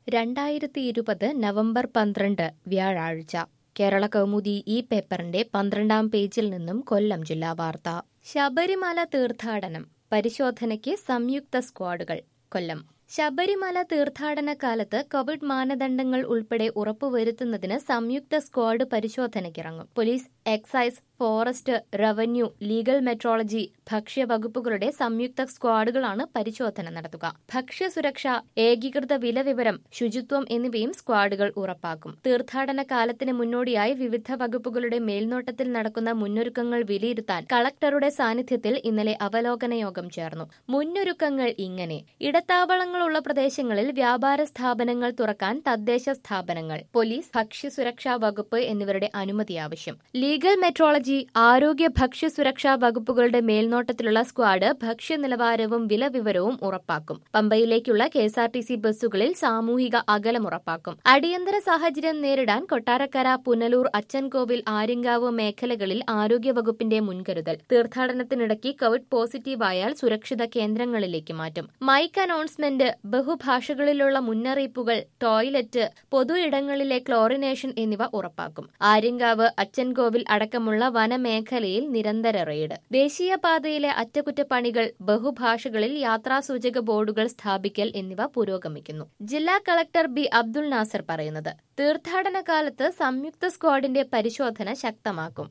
രണ്ടായിരത്തി ഇരുപത് നവംബർ പന്ത്രണ്ട് വ്യാഴാഴ്ച കേരള കൗമുദി ഈ പേപ്പറിന്റെ പന്ത്രണ്ടാം പേജിൽ നിന്നും കൊല്ലം ജില്ലാ വാർത്ത ശബരിമല തീർത്ഥാടനം പരിശോധനയ്ക്ക് സംയുക്ത സ്ക്വാഡുകൾ കൊല്ലം ശബരിമല തീർത്ഥാടന കാലത്ത് കോവിഡ് മാനദണ്ഡങ്ങൾ ഉൾപ്പെടെ ഉറപ്പുവരുത്തുന്നതിന് സംയുക്ത സ്ക്വാഡ് പരിശോധനയ്ക്കിറങ്ങും police excise forest revenue legal metrology ഭക്ഷ്യവകുപ്പുകളുടെ സംയുക്ത സ്ക്വാഡുകളാണ് പരിശോധന നടത്തുക ഭക്ഷ്യസുരക്ഷ ഏകീകൃത വില വിവരം ശുചിത്വം എന്നിവയും സ്ക്വാഡുകൾ ഉറപ്പാക്കും തീർത്ഥാടന കാലത്തിന് മുന്നോടിയായി വിവിധ വകുപ്പുകളുടെ മേൽനോട്ടത്തിൽ നടക്കുന്ന മുന്നൊരുക്കങ്ങൾ വിലയിരുത്താൻ കളക്ടറുടെ സാന്നിധ്യത്തിൽ ഇന്നലെ അവലോകന യോഗം ചേർന്നു മുന്നൊരുക്കങ്ങൾ ഇങ്ങനെ ഇടത്താവളങ്ങളുള്ള പ്രദേശങ്ങളിൽ വ്യാപാര സ്ഥാപനങ്ങൾ തുറക്കാൻ തദ്ദേശ സ്ഥാപനങ്ങൾ പോലീസ് ഭക്ഷ്യസുരക്ഷാ വകുപ്പ് എന്നിവരുടെ അനുമതി ആവശ്യം ലീഗൽ മെട്രോളജി ആരോഗ്യ ഭക്ഷ്യസുരക്ഷാ വകുപ്പുകളുടെ മേൽനോട്ടത്തിലുള്ള സ്ക്വാഡ് ഭക്ഷ്യ നിലവാരവും വില വിവരവും ഉറപ്പാക്കും പമ്പയിലേക്കുള്ള K S R T C ബസ്സുകളിൽ സാമൂഹിക അകലം ഉറപ്പാക്കും അടിയന്തര സാഹചര്യം നേരിടാൻ കൊട്ടാരക്കര പുനലൂർ അച്ചൻകോവിൽ ആര്യങ്കാവ് മേഖലകളിൽ ആരോഗ്യവകുപ്പിന്റെ മുൻകരുതൽ തീർത്ഥാടനത്തിനിടയ്ക്ക് കോവിഡ് പോസിറ്റീവായാൽ സുരക്ഷിത കേന്ദ്രങ്ങളിലേക്ക് മാറ്റും മൈക്ക് അനൗൺസ്മെന്റ് ബഹുഭാഷകളിലുള്ള മുന്നറിയിപ്പുകൾ ടോയ്ലറ്റ് പൊതു ഇടങ്ങളിലെ ക്ലോറിനേഷൻ എന്നിവ ഉറപ്പാക്കും ആര്യങ്കാവ് അച്ചൻകോവിൽ അടക്കമുള്ള വനമേഖലയിൽ നിരന്തര റെയ്ഡ് ദേശീയപാതയിലെ അറ്റകുറ്റപ്പണികൾ ബഹുഭാഷകളിൽ യാത്രാസൂചക ബോർഡുകൾ സ്ഥാപിക്കൽ എന്നിവ പുരോഗമിക്കുന്നു ജില്ലാ കളക്ടർ ബി അബ്ദുൾ നാസർ പറയുന്നത് തീർത്ഥാടന കാലത്ത് സംയുക്ത സ്ക്വാഡിന്റെ പരിശോധന ശക്തമാക്കും